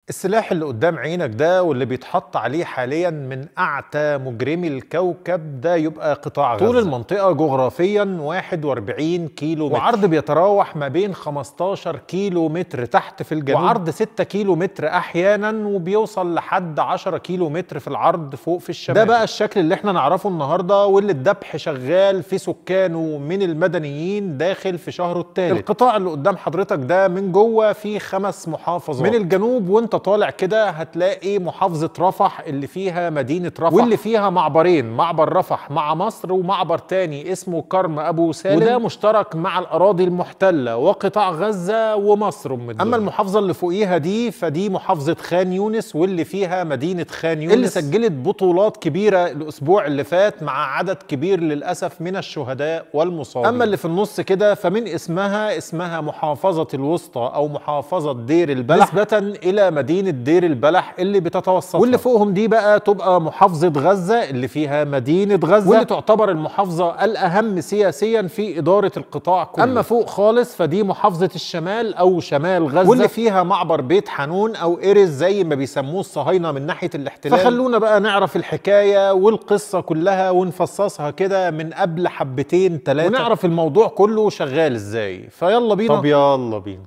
السلاح اللي قدام عينك ده واللي بيتحط عليه حاليا من اعتى مجرمي الكوكب ده يبقى قطاع غزه طول المنطقه جغرافيا 41 كيلو متر وعرض بيتراوح ما بين 15 كيلو متر تحت في الجنوب وعرض 6 كيلو متر احيانا وبيوصل لحد 10 كيلو متر في العرض فوق في الشمال ده بقى الشكل اللي احنا نعرفه النهارده واللي الذبح شغال في سكانه من المدنيين داخل في شهره الثالث القطاع اللي قدام حضرتك ده من جوه فيه خمس محافظات من الجنوب وانت طالع كده هتلاقي محافظة رفح اللي فيها مدينة رفح واللي فيها معبرين معبر رفح مع مصر ومعبر تاني اسمه كرم أبو سالم وده مشترك مع الأراضي المحتلة وقطاع غزة ومصر أم الدنيا. أما المحافظة اللي فوقيها دي فدي محافظة خان يونس واللي فيها مدينة خان يونس اللي سجلت بطولات كبيرة الأسبوع اللي فات مع عدد كبير للأسف من الشهداء والمصابين أما اللي في النص كده فمن اسمها اسمها محافظة الوسطى أو محافظة دير البلح نسبة إلى مدينة مدينه دير البلح اللي بتتوسط واللي فوقهم دي بقى تبقى محافظه غزه اللي فيها مدينه غزه واللي تعتبر المحافظه الاهم سياسيا في اداره القطاع كله اما فوق خالص فدي محافظه الشمال او شمال غزه واللي فيها معبر بيت حنون او ارز زي ما بيسموه الصهاينه من ناحيه الاحتلال فخلونا بقى نعرف الحكايه والقصه كلها ونفصصها كده من قبل حبتين ثلاثه ونعرف الموضوع كله شغال ازاي فيلا بينا طب يلا بينا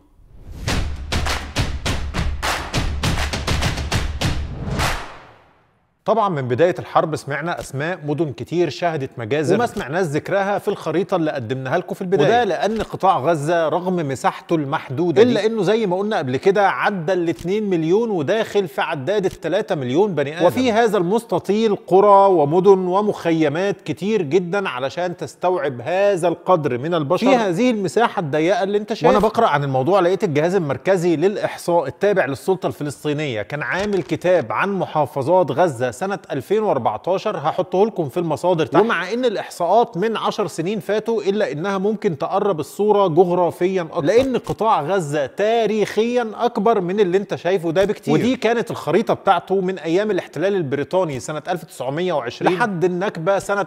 طبعا من بدايه الحرب سمعنا اسماء مدن كتير شهدت مجازر وما سمعناش ذكرها في الخريطه اللي قدمناها لكم في البدايه وده لان قطاع غزه رغم مساحته المحدوده الا دي انه زي ما قلنا قبل كده عدى ال 2 مليون وداخل في عداد ال 3 مليون بني ادم وفي هذا المستطيل قرى ومدن ومخيمات كتير جدا علشان تستوعب هذا القدر من البشر في هذه المساحه الضيقه اللي انت شايفها وانا بقرا عن الموضوع لقيت الجهاز المركزي للاحصاء التابع للسلطه الفلسطينيه كان عامل كتاب عن محافظات غزه سنة 2014 هحطه لكم في المصادر تحت ومع ان الاحصاءات من 10 سنين فاتوا الا انها ممكن تقرب الصورة جغرافيا اكتر لان قطاع غزة تاريخيا اكبر من اللي انت شايفه ده بكتير ودي كانت الخريطة بتاعته من ايام الاحتلال البريطاني سنة 1920 لحد النكبة سنة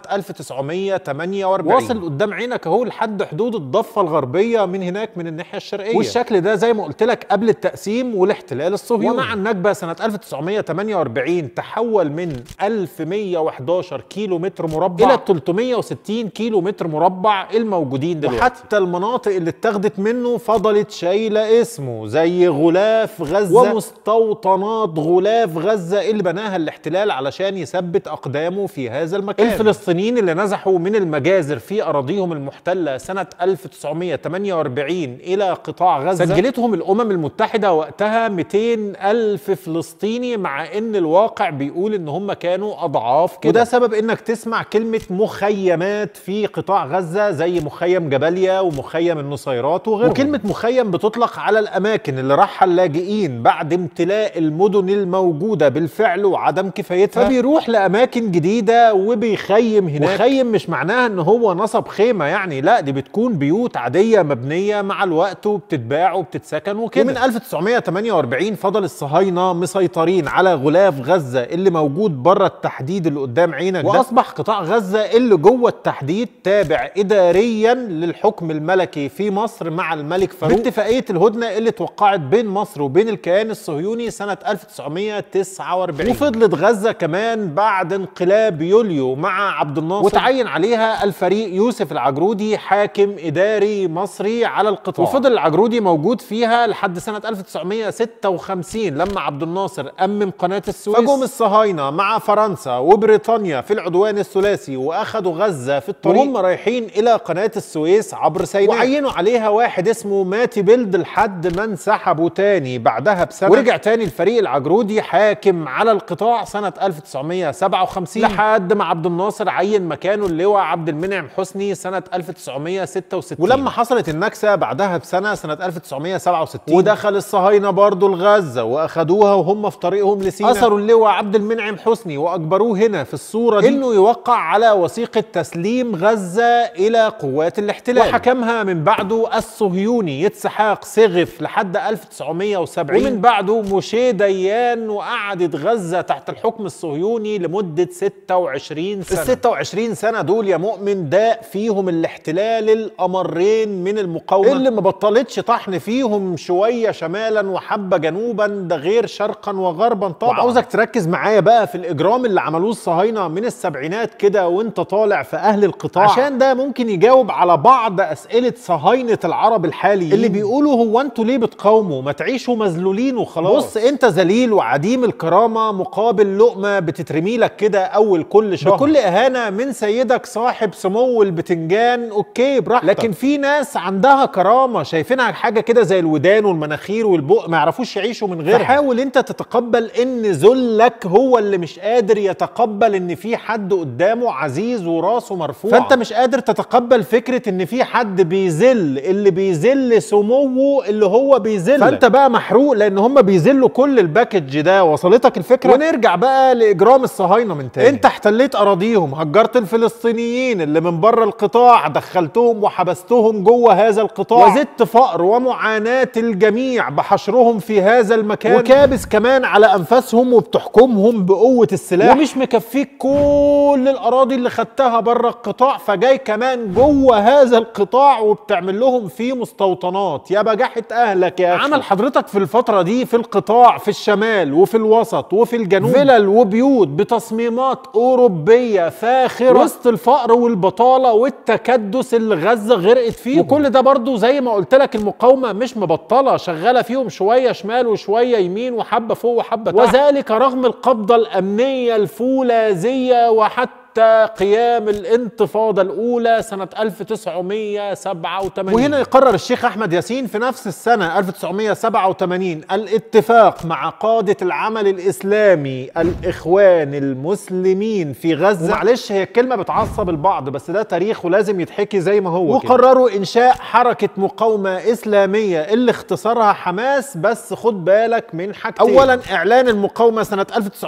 1948 واصل قدام عينك اهو لحد حدود الضفة الغربية من هناك من الناحية الشرقية والشكل ده زي ما قلت لك قبل التقسيم والاحتلال الصهيوني ومع النكبة سنة 1948 تحول من 1111 كيلو متر مربع الى 360 كيلو متر مربع الموجودين دلوقتي وحتى المناطق اللي اتاخدت منه فضلت شايله اسمه زي غلاف غزه ومستوطنات غلاف غزه اللي بناها الاحتلال علشان يثبت اقدامه في هذا المكان الفلسطينيين اللي نزحوا من المجازر في اراضيهم المحتله سنه 1948 الى قطاع غزه سجلتهم الامم المتحده وقتها 200 الف فلسطيني مع ان الواقع بيقول ان هم كانوا اضعاف كده وده سبب انك تسمع كلمه مخيمات في قطاع غزه زي مخيم جباليا ومخيم النصيرات وغيرهم وكلمه مخيم بتطلق على الاماكن اللي راحها اللاجئين بعد امتلاء المدن الموجوده بالفعل وعدم كفايتها فبيروح لاماكن جديده وبيخيم هناك مخيم مش معناها ان هو نصب خيمه يعني لا دي بتكون بيوت عاديه مبنيه مع الوقت وبتتباع وبتتسكن وكده ومن 1948 فضل الصهاينه مسيطرين على غلاف غزه اللي موجود بره التحديد اللي قدام عينك ده واصبح قطاع غزه اللي جوه التحديد تابع اداريا للحكم الملكي في مصر مع الملك فاروق باتفاقيه الهدنه اللي اتوقعت بين مصر وبين الكيان الصهيوني سنه 1949 وفضلت غزه كمان بعد انقلاب يوليو مع عبد الناصر وتعين عليها الفريق يوسف العجرودي حاكم اداري مصري على القطاع وفضل العجرودي موجود فيها لحد سنه 1956 لما عبد الناصر امم قناه السويس فجم الصهاينه مع فرنسا وبريطانيا في العدوان الثلاثي واخدوا غزه في الطريق وهم رايحين الى قناه السويس عبر سيناء وعينوا عليها واحد اسمه ماتي بيلد لحد ما انسحبوا تاني بعدها بسنه ورجع تاني الفريق العجرودي حاكم على القطاع سنه 1957 لحد ما عبد الناصر عين مكانه اللواء عبد المنعم حسني سنه 1966 ولما حصلت النكسه بعدها بسنه سنه 1967 ودخل الصهاينه برضه لغزه واخدوها وهم في طريقهم لسيناء اثروا اللواء عبد المنعم سلام حسني واجبروه هنا في الصوره دي انه يوقع على وثيقه تسليم غزه الى قوات الاحتلال وحكمها من بعده الصهيوني يتسحاق سغف لحد 1970 ومن بعده موشي ديان وقعدت غزه تحت الحكم الصهيوني لمده 26 سنه ال 26 سنه دول يا مؤمن ده فيهم الاحتلال الامرين من المقاومه اللي ما بطلتش طحن فيهم شويه شمالا وحبه جنوبا ده غير شرقا وغربا طبعا وعاوزك تركز معايا بقى في الاجرام اللي عملوه الصهاينه من السبعينات كده وانت طالع في اهل القطاع عشان ده ممكن يجاوب على بعض اسئله صهاينه العرب الحاليين اللي بيقولوا هو انتوا ليه بتقاوموا ما تعيشوا مذلولين وخلاص بص انت ذليل وعديم الكرامه مقابل لقمه بتترمي لك كده اول كل شهر بكل اهانه من سيدك صاحب سمو البتنجان اوكي براحتك لكن في ناس عندها كرامه شايفينها حاجه كده زي الودان والمناخير والبق ما يعرفوش يعيشوا من غيرها فحاول انت تتقبل ان ذلك هو اللي مش قادر يتقبل ان في حد قدامه عزيز وراسه مرفوع فانت مش قادر تتقبل فكره ان في حد بيذل اللي بيذل سموه اللي هو بيذل فانت بقى محروق لان هم بيذلوا كل الباكج ده وصلتك الفكره ونرجع بقى لاجرام الصهاينه من تاني انت احتليت اراضيهم هجرت الفلسطينيين اللي من بره القطاع دخلتهم وحبستهم جوه هذا القطاع وزدت فقر ومعاناه الجميع بحشرهم في هذا المكان وكابس كمان على انفاسهم وبتحكمهم بقوه السلاح ومش مكفيك كل الاراضي اللي خدتها بره القطاع فجاي كمان جوه هذا القطاع وبتعمل لهم فيه مستوطنات يا بجاحه اهلك يا أخي. عمل حضرتك في الفتره دي في القطاع في الشمال وفي الوسط وفي الجنوب فلل وبيوت بتصميمات اوروبيه فاخره وسط الفقر والبطاله والتكدس اللي غزه غرقت فيه وكل ده برضو زي ما قلت لك المقاومه مش مبطله شغاله فيهم شويه شمال وشويه يمين وحبه فوق وحبه تحت وذلك رغم القبضه الامنيه الفولاذيه وحتى قيام الانتفاضة الأولى سنة 1987 وهنا يقرر الشيخ أحمد ياسين في نفس السنة 1987 الاتفاق مع قادة العمل الإسلامي الإخوان المسلمين في غزة معلش هي الكلمة بتعصب البعض بس ده تاريخ ولازم يتحكي زي ما هو وقرروا إنشاء حركة مقاومة إسلامية اللي اختصارها حماس بس خد بالك من حاجتين أولا إعلان المقاومة سنة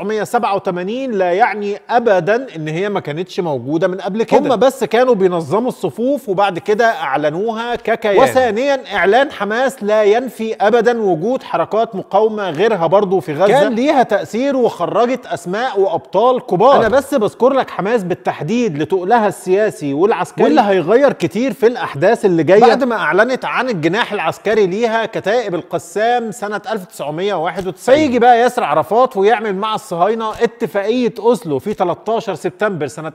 1987 لا يعني أبدا إن هي ما كانتش موجوده من قبل كده هم بس كانوا بينظموا الصفوف وبعد كده اعلنوها ككيان وثانيا اعلان حماس لا ينفي ابدا وجود حركات مقاومه غيرها برضو في غزه كان ليها تاثير وخرجت اسماء وابطال كبار انا بس بذكر لك حماس بالتحديد لتقلها السياسي والعسكري واللي هيغير كتير في الاحداث اللي جايه بعد ما اعلنت عن الجناح العسكري ليها كتائب القسام سنه 1991 فيجي بقى ياسر عرفات ويعمل مع الصهاينه اتفاقيه اوسلو في 13 سبتمبر سنة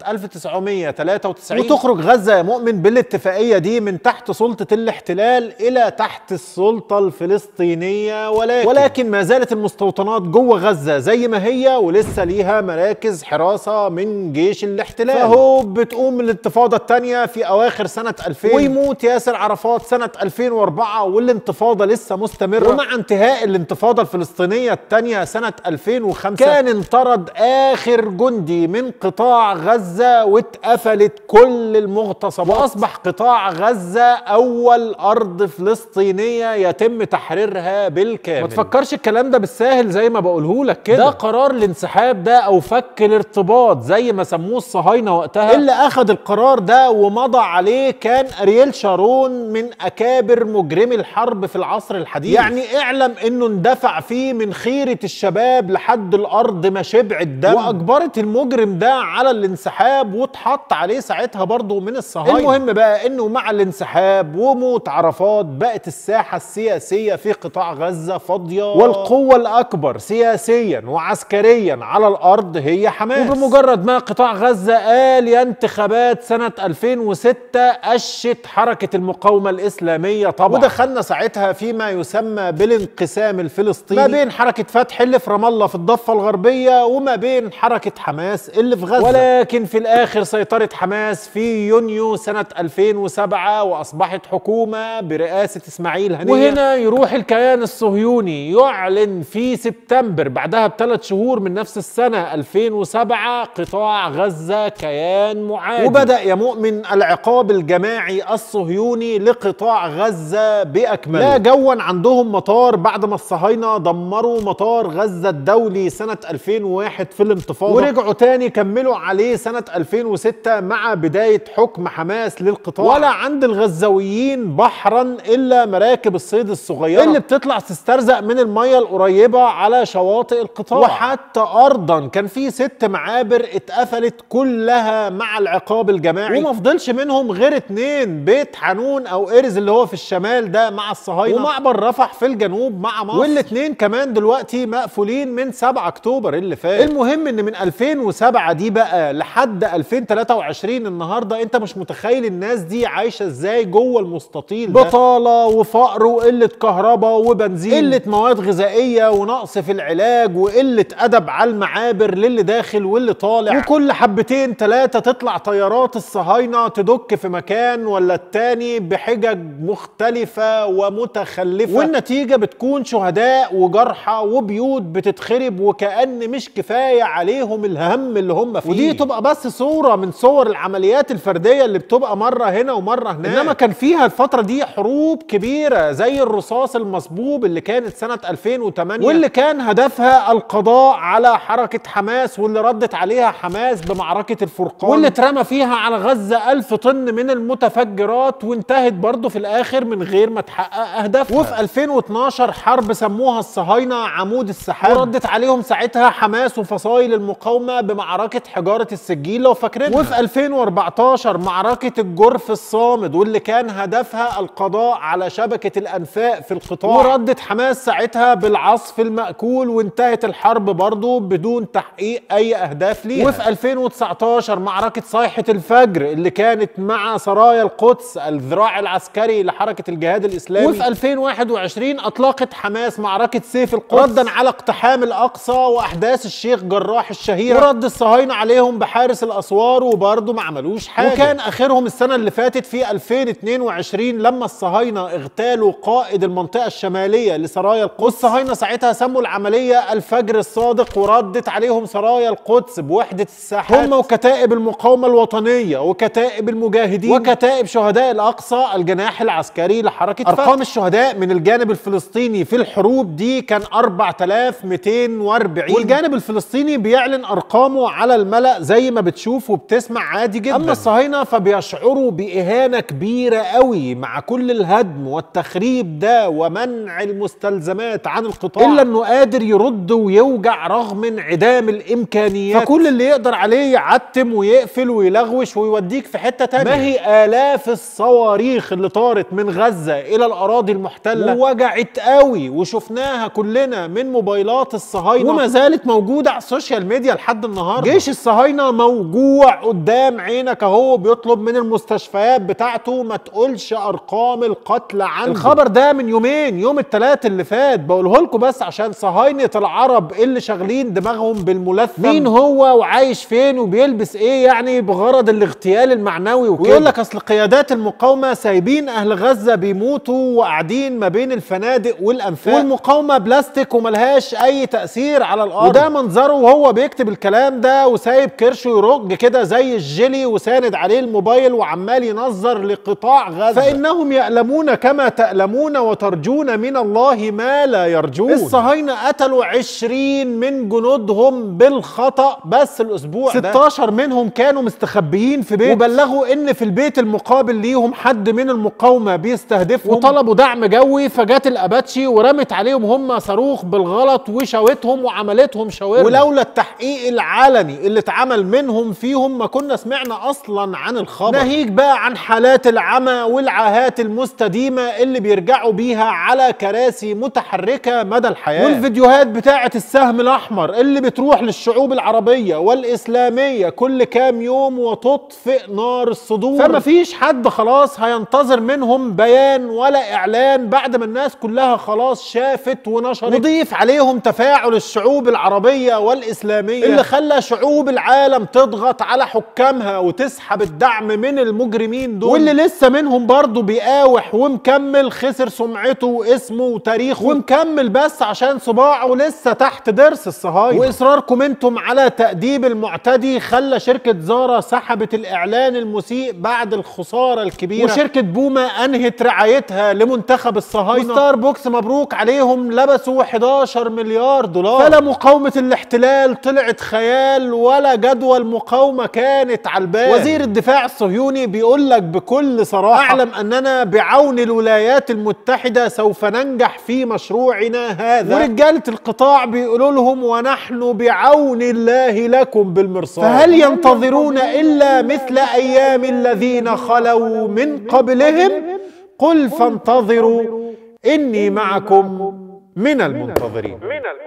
1993 وتخرج غزة يا مؤمن بالاتفاقية دي من تحت سلطة الاحتلال إلى تحت السلطة الفلسطينية ولكن ولكن ما زالت المستوطنات جوه غزة زي ما هي ولسه ليها مراكز حراسة من جيش الاحتلال فهو بتقوم الانتفاضة الثانية في أواخر سنة 2000 ويموت ياسر عرفات سنة 2004 والانتفاضة لسه مستمرة ومع انتهاء الانتفاضة الفلسطينية الثانية سنة 2005 كان انطرد آخر جندي من قطاع غزة واتقفلت كل المغتصبات وأصبح قطاع غزة أول أرض فلسطينية يتم تحريرها بالكامل ما تفكرش الكلام ده بالساهل زي ما بقوله لك كده ده قرار الانسحاب ده أو فك الارتباط زي ما سموه الصهاينة وقتها اللي أخذ القرار ده ومضى عليه كان أرييل شارون من أكابر مجرمي الحرب في العصر الحديث يعني اعلم إنه اندفع فيه من خيرة الشباب لحد الأرض ما شبعت دم وأجبرت المجرم ده على الانسحاب واتحط عليه ساعتها برضه من الصهاينه المهم بقى انه مع الانسحاب وموت عرفات بقت الساحه السياسيه في قطاع غزه فاضيه والقوه الاكبر سياسيا وعسكريا على الارض هي حماس وبمجرد ما قطاع غزه قال يا انتخابات سنه 2006 اشت حركه المقاومه الاسلاميه طبعا ودخلنا ساعتها فيما يسمى بالانقسام الفلسطيني ما بين حركه فتح اللي في رام الله في الضفه الغربيه وما بين حركه حماس اللي في غزه ولا ولكن في الاخر سيطرت حماس في يونيو سنه 2007 واصبحت حكومه برئاسه اسماعيل هنيه وهنا يروح الكيان الصهيوني يعلن في سبتمبر بعدها بثلاث شهور من نفس السنه 2007 قطاع غزه كيان معادي وبدا يا مؤمن العقاب الجماعي الصهيوني لقطاع غزه باكمله لا جوا عندهم مطار بعد ما الصهاينه دمروا مطار غزه الدولي سنه 2001 في الانتفاضه ورجعوا تاني كملوا عليه سنه 2006 مع بدايه حكم حماس للقطاع ولا عند الغزاويين بحرا الا مراكب الصيد الصغيره اللي بتطلع تسترزق من الميه القريبه على شواطئ القطاع وحتى ارضا كان في ست معابر اتقفلت كلها مع العقاب الجماعي وما فضلش منهم غير اتنين بيت حنون او ارز اللي هو في الشمال ده مع الصهاينه ومعبر رفح في الجنوب مع مصر والاتنين كمان دلوقتي مقفولين من 7 اكتوبر اللي فات المهم ان من 2007 دي بقى لحد 2023 النهارده انت مش متخيل الناس دي عايشه ازاي جوه المستطيل ده بطاله وفقر وقله كهرباء وبنزين قله مواد غذائيه ونقص في العلاج وقله ادب على المعابر للي داخل واللي طالع وكل حبتين ثلاثه تطلع طيارات الصهاينه تدك في مكان ولا التاني بحجج مختلفه ومتخلفه والنتيجه بتكون شهداء وجرحى وبيوت بتتخرب وكأن مش كفايه عليهم الهم اللي هم فيه ودي تبقى بس صوره من صور العمليات الفرديه اللي بتبقى مره هنا ومره هناك انما كان فيها الفتره دي حروب كبيره زي الرصاص المصبوب اللي كانت سنه 2008 واللي كان هدفها القضاء على حركه حماس واللي ردت عليها حماس بمعركه الفرقان واللي اترمى فيها على غزه ألف طن من المتفجرات وانتهت برضه في الاخر من غير ما تحقق اهدافها وفي 2012 حرب سموها الصهاينه عمود السحاب وردت عليهم ساعتها حماس وفصائل المقاومه بمعركه حجاره السجين لو فاكرينها وفي 2014 معركه الجرف الصامد واللي كان هدفها القضاء على شبكه الانفاق في القطاع وردت حماس ساعتها بالعصف المأكول وانتهت الحرب برضه بدون تحقيق اي اهداف ليها وفي 2019 معركه صيحه الفجر اللي كانت مع سرايا القدس الذراع العسكري لحركه الجهاد الاسلامي وفي 2021 اطلقت حماس معركه سيف القدس ردا على اقتحام الاقصى واحداث الشيخ جراح الشهيره ورد الصهاينه عليهم بحارس الاسوار وبرضه ما عملوش حاجه وكان اخرهم السنه اللي فاتت في 2022 لما الصهاينه اغتالوا قائد المنطقه الشماليه لسرايا القدس والصهاينه ساعتها سموا العمليه الفجر الصادق وردت عليهم سرايا القدس بوحده الساحات هم وكتائب المقاومه الوطنيه وكتائب المجاهدين وكتائب شهداء الاقصى الجناح العسكري لحركه ارقام الشهداء من الجانب الفلسطيني في الحروب دي كان 4240 والجانب الفلسطيني بيعلن ارقامه على الملا زي ما بتشوف وبتسمع عادي جدا اما الصهاينه فبيشعروا باهانه كبيره قوي مع كل الهدم والتخريب ده ومنع المستلزمات عن القطاع الا انه قادر يرد ويوجع رغم انعدام الامكانيات فكل اللي يقدر عليه يعتم ويقفل ويلغوش ويوديك في حته تانية ما هي الاف الصواريخ اللي طارت من غزه الى الاراضي المحتله ووجعت قوي وشفناها كلنا من موبايلات الصهاينه وما زالت موجوده على السوشيال ميديا لحد النهارده جيش الصهاينه موجوع قدام عينك اهو بيطلب من المستشفيات بتاعته ما تقولش ارقام القتل عنده الخبر ده من يومين يوم الثلاث اللي فات بقوله لكم بس عشان صهاينه العرب اللي شاغلين دماغهم بالملثم مين هو وعايش فين وبيلبس ايه يعني بغرض الاغتيال المعنوي وكده ويقول لك اصل قيادات المقاومه سايبين اهل غزه بيموتوا وقاعدين ما بين الفنادق والانفاق والمقاومه بلاستيك وملهاش اي تاثير على الارض وده منظره وهو بيكتب الكلام ده وسايب كرشه يرج كده زي الجيلي وساند عليه الموبايل وعمال ينظر لقطاع غزه فانهم يألمون كما تألمون وترجون من الله ما لا يرجون الصهاينه قتلوا 20 من جنودهم بالخطأ بس الاسبوع 16 ده. منهم كانوا مستخبيين في بيت وبلغوا ان في البيت المقابل ليهم حد من المقاومه بيستهدفهم وطلبوا دعم جوي فجت الاباتشي ورمت عليهم هم صاروخ بالغلط وشوتهم وعملتهم شاورما ولولا التحقيق العلني اللي اتعمل منهم فيهم ما كنا سمعنا اصلا عن الخبر ناهيك بقى عن حالات العمى والعاهات المستديمه اللي بيرجعوا بيها على كراسي متحركه مدى الحياه والفيديوهات بتاعه السهم الاحمر اللي بتروح للشعوب العربيه والاسلاميه كل كام يوم وتطفئ نار الصدور فما فيش حد خلاص هينتظر منهم بيان ولا اعلان بعد ما الناس كلها خلاص شافت ونشرت نضيف عليهم تفاعل الشعوب العربيه والاسلاميه اللي خلى شعوب العالم العالم تضغط على حكامها وتسحب الدعم من المجرمين دول واللي لسه منهم برضه بيقاوح ومكمل خسر سمعته واسمه وتاريخه ومكمل بس عشان صباعه لسه تحت ضرس الصهاينه واصراركم انتم على تأديب المعتدي خلى شركة زارا سحبت الاعلان المسيء بعد الخسارة الكبيرة وشركة بوما انهت رعايتها لمنتخب الصهاينة وستار بوكس مبروك عليهم لبسوا 11 مليار دولار فلا مقاومة الاحتلال طلعت خيال ولا جدول مقاومة كانت على البال وزير الدفاع الصهيوني بيقول لك بكل صراحة أعلم أننا بعون الولايات المتحدة سوف ننجح في مشروعنا هذا ورجالة القطاع بيقولوا لهم ونحن بعون الله لكم بالمرصاد فهل ينتظرون إلا مثل أيام الذين خلوا من قبلهم قل فانتظروا إني معكم من المنتظرين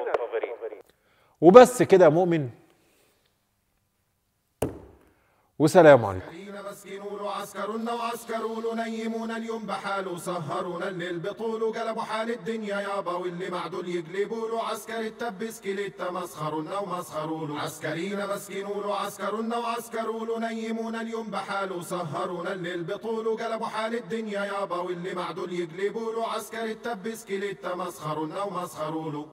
وبس كده يا مؤمن وسلام عليكم مسكينون وعسكرون وعسكرون نيمون اليوم بحاله سهرون الليل بطوله قلبوا حال الدنيا يابا واللي معدول يقلبوا له عسكر التبس كليت مسخرون ومسخرون عسكرين مسكينون وعسكرون وعسكرون نيمون اليوم بحاله سهرون الليل بطوله قلبوا حال الدنيا يابا واللي معدول يقلبوا له عسكر التبس كليت مسخرون ومسخرون